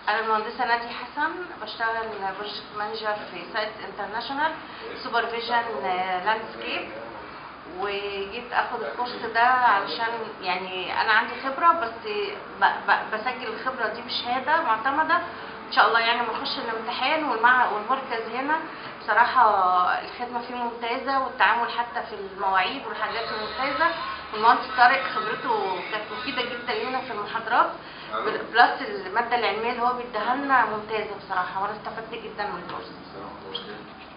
انا المهندسه نادي حسن بشتغل بروجكت مانجر في سايت انترناشونال سوبرفيجن لاندسكيب وجيت اخد الكورس ده علشان يعني انا عندي خبره بس ب ب بسجل الخبره دي بشهاده معتمده ان شاء الله يعني لما اخش الامتحان والمع والمركز هنا بصراحه الخدمه فيه ممتازه والتعامل حتى في المواعيد والحاجات ممتازه والمهندس طارق خبرته كانت مفيده جدا لينا في المحاضرات بلس الماده العلميه اللي هو بيديها لنا ممتازه بصراحه وانا استفدت جدا من الكورس السلام عليكم.